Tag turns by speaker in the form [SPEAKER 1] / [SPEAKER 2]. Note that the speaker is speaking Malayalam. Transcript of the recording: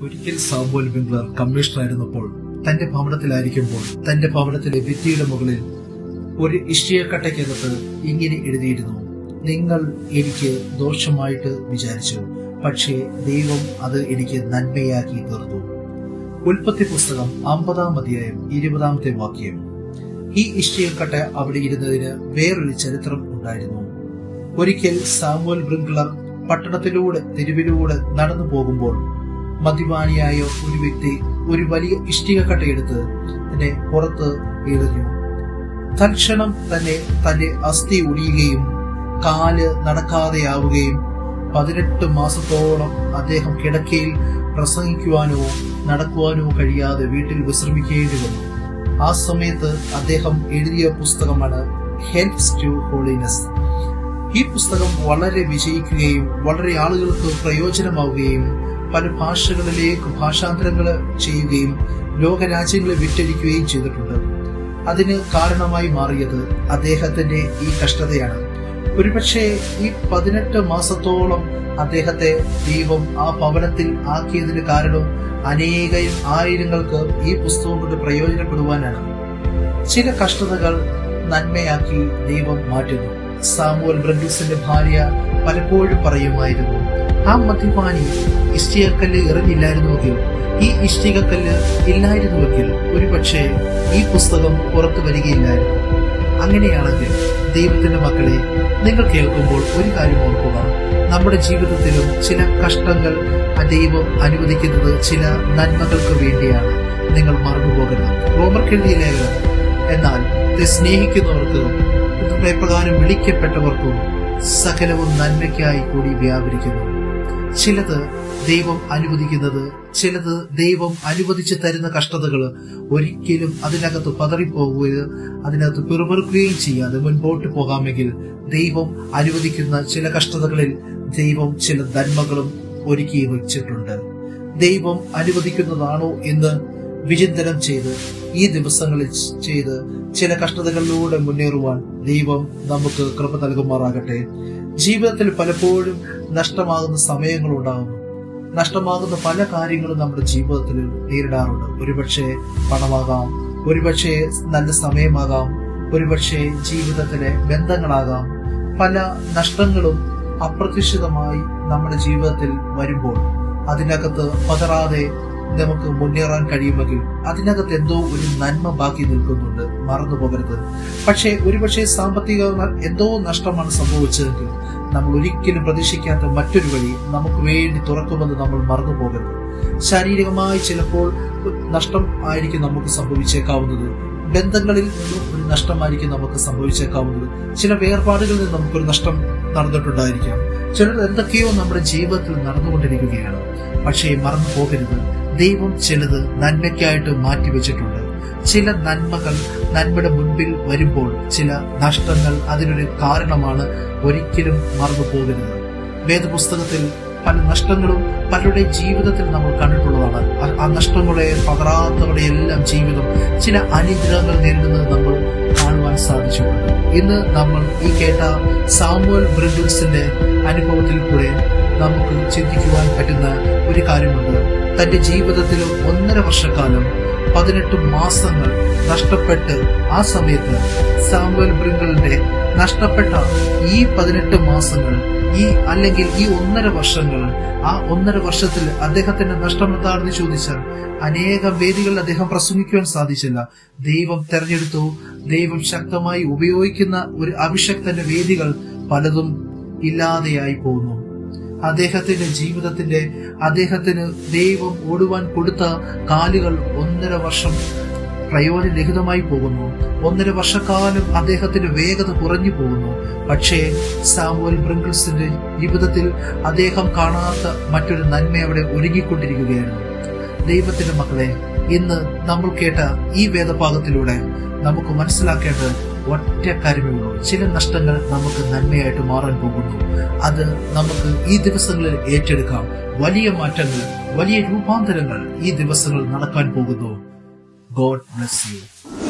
[SPEAKER 1] ഒരിക്കൽ സാമുവൽ വിംഗ്ലർ കമ്മീഷണറായിരുന്നപ്പോൾ തന്റെ ഭവനത്തിലായിരിക്കുമ്പോൾ തന്റെ ഭവനത്തിലെ ഭിത്തിയുടെ മുകളിൽ ഒരു ഇഷ്ടിയക്കട്ടയ്ക്കകത്ത് ഇങ്ങനെ എഴുതിയിരുന്നു നിങ്ങൾ എനിക്ക് ദോഷമായിട്ട് വിചാരിച്ചു പക്ഷേ ദൈവം അത് എനിക്ക് നന്മയാക്കി തീർന്നു ഉൽപ്പത്തി പുസ്തകം അമ്പതാം അധ്യായം ഇരുപതാമത്തെ വാക്യം ഈ ഇഷ്ടിയക്കട്ട അവിടെ ഇരുന്നതിന് വേറൊരു ചരിത്രം ഉണ്ടായിരുന്നു ഒരിക്കൽ സാമുവൽ ബ്രിങ്ക്ലർ പട്ടണത്തിലൂടെ തെരുവിലൂടെ നടന്നു പോകുമ്പോൾ മദ്യപാനിയായ ഒരു വ്യക്തി ഒരു വലിയ ഇഷ്ടികക്കട്ട എടുത്ത് അതിനെ പുറത്ത് എറിഞ്ഞു തൽക്ഷണം തന്നെ തന്റെ അസ്ഥി ഒടിയുകയും കാല് നടക്കാതെയാവുകയും പതിനെട്ട് മാസത്തോളം അദ്ദേഹം കിടക്കയിൽ പ്രസംഗിക്കുവാനോ നടക്കുവാനോ കഴിയാതെ വീട്ടിൽ വിശ്രമിക്കേണ്ടി വന്നു ആ സമയത്ത് അദ്ദേഹം എഴുതിയ പുസ്തകമാണ് ഹെൽപ്സ് ടു ഹോളിനെസ് ഈ പുസ്തകം വളരെ വിജയിക്കുകയും വളരെ ആളുകൾക്ക് പ്രയോജനമാവുകയും പല ഭാഷകളിലേക്ക് ഭാഷാന്തരങ്ങൾ ചെയ്യുകയും ലോകരാജ്യങ്ങളെ വിറ്റഴിക്കുകയും ചെയ്തിട്ടുണ്ട് അതിന് കാരണമായി മാറിയത് അദ്ദേഹത്തിന്റെ ഈ കഷ്ടതയാണ് ഒരുപക്ഷെ ഈ പതിനെട്ട് മാസത്തോളം അദ്ദേഹത്തെ ദൈവം ആ ഭവനത്തിൽ ആക്കിയതിന് കാരണം അനേകം ആയിരങ്ങൾക്ക് ഈ പുസ്തകം കൊണ്ട് പ്രയോജനപ്പെടുവാനാണ് ചില കഷ്ടതകൾ നന്മയാക്കി ദൈവം മാറ്റുന്നു സാമുവൽ ബ്രണ്ടിൽസിന്റെ ഭാര്യ പലപ്പോഴും പറയുമായിരുന്നു ആ മദ്യപാനി ഇഷ്ടികക്കല്ല് എറിഞ്ഞില്ലായിരുന്നുവെങ്കിൽ ഈ ഇഷ്ടികക്കല്ല് ഇല്ലായിരുന്നുവെങ്കിൽ ഒരുപക്ഷെ ഈ പുസ്തകം പുറത്തു വരികയില്ലായിരുന്നു അങ്ങനെയാണെങ്കിൽ ദൈവത്തിന്റെ മക്കളെ നിങ്ങൾ കേൾക്കുമ്പോൾ ഒരു കാര്യം ഓർക്കുക നമ്മുടെ ജീവിതത്തിലും ചില കഷ്ടങ്ങൾ ആ ദൈവം അനുവദിക്കുന്നത് ചില നന്മകൾക്ക് വേണ്ടിയാണ് നിങ്ങൾ മറന്നുപോകരുത് റോമർക്കെഴുതിയ ലേഖനം എന്നാൽ ഇത് സ്നേഹിക്കുന്നവർക്ക് പ്രകാരം വിളിക്കപ്പെട്ടവർക്കും സകലവും നന്മയ്ക്കായി കൂടി വ്യാപരിക്കുന്നു ചിലത് ദൈവം അനുവദിക്കുന്നത് ചിലത് ദൈവം അനുവദിച്ചു തരുന്ന കഷ്ടതകൾ ഒരിക്കലും അതിനകത്ത് പതറിപ്പോകുകയോ അതിനകത്ത് പിറുപിറുക്കുകയും ചെയ്യാതെ മുൻപോട്ട് പോകാമെങ്കിൽ ദൈവം അനുവദിക്കുന്ന ചില കഷ്ടതകളിൽ ദൈവം ചില നന്മകളും ഒരുക്കി വെച്ചിട്ടുണ്ട് ദൈവം അനുവദിക്കുന്നതാണോ എന്ന് വിചിന്തനം ചെയ്ത് ഈ ദിവസങ്ങളിൽ ചെയ്ത് ചില കഷ്ടതകളിലൂടെ മുന്നേറുവാൻ ദൈവം നമുക്ക് കൃപ നൽകുമാറാകട്ടെ ജീവിതത്തിൽ പലപ്പോഴും നഷ്ടമാകുന്ന സമയങ്ങളുണ്ടാകുന്നു നഷ്ടമാകുന്ന പല കാര്യങ്ങളും നമ്മുടെ ജീവിതത്തിൽ നേരിടാറുണ്ട് ഒരുപക്ഷെ പണമാകാം ഒരുപക്ഷെ നല്ല സമയമാകാം ഒരുപക്ഷെ ജീവിതത്തിലെ ബന്ധങ്ങളാകാം പല നഷ്ടങ്ങളും അപ്രതീക്ഷിതമായി നമ്മുടെ ജീവിതത്തിൽ വരുമ്പോൾ അതിനകത്ത് പതറാതെ നമുക്ക് മുന്നേറാൻ കഴിയുമെങ്കിൽ അതിനകത്ത് എന്തോ ഒരു നന്മ ബാക്കി നിൽക്കുന്നുണ്ട് മറന്നു പോകരുത് പക്ഷേ ഒരുപക്ഷെ സാമ്പത്തിക എന്തോ നഷ്ടമാണ് സംഭവിച്ചതെങ്കിൽ നമ്മൾ ഒരിക്കലും പ്രതീക്ഷിക്കാത്ത മറ്റൊരു വഴി നമുക്ക് വേണ്ടി തുറക്കുമെന്ന് നമ്മൾ മറന്നു പോകരുത് ശാരീരികമായി ചിലപ്പോൾ നഷ്ടം ആയിരിക്കും നമുക്ക് സംഭവിച്ചേക്കാവുന്നത് ബന്ധങ്ങളിൽ നിന്നും ഒരു നഷ്ടമായിരിക്കും നമുക്ക് സംഭവിച്ചേക്കാവുന്നത് ചില വേർപാടുകളിൽ നിന്ന് നമുക്കൊരു നഷ്ടം നടന്നിട്ടുണ്ടായിരിക്കാം ചിലർ എന്തൊക്കെയോ നമ്മുടെ ജീവിതത്തിൽ നടന്നുകൊണ്ടിരിക്കുകയാണ് പക്ഷേ മറന്നു പോകരുത് ദൈവം ചിലത് നന്മയ്ക്കായിട്ട് മാറ്റിവെച്ചിട്ടുണ്ട് ചില നന്മകൾ നന്മയുടെ മുൻപിൽ വരുമ്പോൾ ചില നഷ്ടങ്ങൾ അതിനൊരു കാരണമാണ് ഒരിക്കലും മറന്നു പോകരുത് വേദപുസ്തകത്തിൽ പല നഷ്ടങ്ങളും പലരുടെ ജീവിതത്തിൽ നമ്മൾ കണ്ടിട്ടുള്ളതാണ് ആ നഷ്ടങ്ങളുടെ പകരാത്തവരുടെ എല്ലാം ജീവിതം ചില അനുഗ്രഹങ്ങൾ നേരിടുന്നത് നമ്മൾ കാണുവാൻ സാധിച്ചിട്ടുണ്ട് ഇന്ന് നമ്മൾ ഈ കേട്ട സാമുവൽ ബ്രിഡിൽസിന്റെ അനുഭവത്തിൽ കൂടെ നമുക്ക് ചിന്തിക്കുവാൻ പറ്റുന്ന ഒരു കാര്യമുണ്ട് തന്റെ ജീവിതത്തിൽ ഒന്നര വർഷക്കാലം പതിനെട്ട് മാസങ്ങൾ നഷ്ടപ്പെട്ട് ആ സമയത്ത് സാമുവൽ ബ്രിങ്കലിന്റെ നഷ്ടപ്പെട്ട ഈ പതിനെട്ട് മാസങ്ങൾ ഈ അല്ലെങ്കിൽ ഈ ഒന്നര വർഷങ്ങൾ ആ ഒന്നര വർഷത്തിൽ അദ്ദേഹത്തിന്റെ നഷ്ടം എന്താണെന്ന് ചോദിച്ചാൽ അനേകം വേദികളിൽ അദ്ദേഹം പ്രസംഗിക്കുവാൻ സാധിച്ചില്ല ദൈവം തെരഞ്ഞെടുത്തു ദൈവം ശക്തമായി ഉപയോഗിക്കുന്ന ഒരു അഭിഷക്തന്റെ വേദികൾ പലതും ഇല്ലാതെയായി പോകുന്നു അദ്ദേഹത്തിന്റെ ജീവിതത്തിന്റെ അദ്ദേഹത്തിന് ദൈവം ഓടുവാൻ കൊടുത്ത കാലുകൾ ഒന്നര വർഷം പ്രയോജനരഹിതമായി പോകുന്നു ഒന്നര വർഷക്കാലം അദ്ദേഹത്തിന്റെ വേഗത കുറഞ്ഞു പോകുന്നു പക്ഷേ സാമുവൽ ബ്രിങ്കിൾസിന്റെ ജീവിതത്തിൽ അദ്ദേഹം കാണാത്ത മറ്റൊരു നന്മ അവിടെ ഒരുങ്ങിക്കൊണ്ടിരിക്കുകയാണ് ദൈവത്തിന്റെ മക്കളെ ഇന്ന് നമ്മൾ കേട്ട ഈ വേദഭാഗത്തിലൂടെ നമുക്ക് മനസ്സിലാക്കേണ്ടത് ഒറ്റ കാര്യമേ ഉള്ളൂ ചില നഷ്ടങ്ങൾ നമുക്ക് നന്മയായിട്ട് മാറാൻ പോകുന്നു അത് നമുക്ക് ഈ ദിവസങ്ങളിൽ ഏറ്റെടുക്കാം വലിയ മാറ്റങ്ങൾ വലിയ രൂപാന്തരങ്ങൾ ഈ ദിവസങ്ങൾ നടക്കാൻ പോകുന്നു ഗോഡ് ബ്ലസ് യു